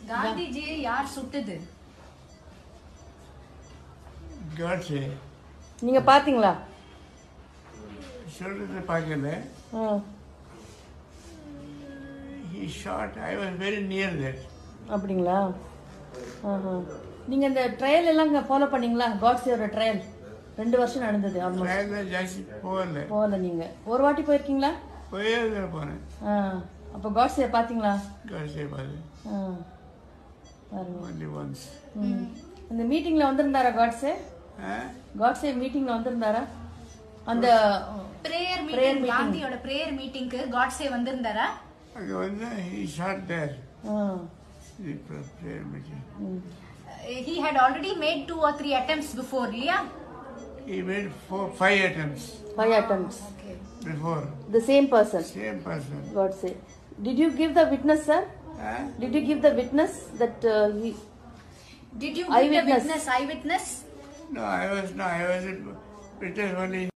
காந்திஜியை யார் சுட்டது Godse. நீங்க பாத்தீங்களா சொல்றது பார்க்கல ஆ, he shot i was very near that அப்படிங்களா ஆஹா. நீங்க இந்த ட்ரையல் எல்லாம் ஃபாலோ பண்ணீங்களா காட்ஸியோட ட்ரையல் ரெண்டு வருஷம் நடந்தது ஆல்மோஸ்ட் ட்ரையலில் ஜாஸ்தி போகல போகல நீங்க ஒரு வாட்டி போயிருக்கீங்களா போயே போனேன் ஆ அப்போ காட்ஸியை பார்த்தீங்களா காட்ஸே பார்த்து ஆ பாருங்க ஒன்லி ஒன்ஸ் ம். இந்த மீட்டிங்ல வந்திருந்தாரா காட்ஸே காட்ஸே மீட்டிங்ல வந்திருந்தாரா அந்த பிரேயர் Prayer மீட்டிங் meeting. காந்தியோட பிரேயர் மீட்டிங்க்கு காட்ஸே வந்திருந்தாரா அங்கே வந்து he shot there ah, the prayer meeting ம். he had already made two or three attempts before இல்லையா he made four five attempts five attempts okay before the same person same person காட்ஸே did you give the witness sir huh? did you give the witness that uh, he did you give the Eyewitness. witness eyewitness no i was no i was witness only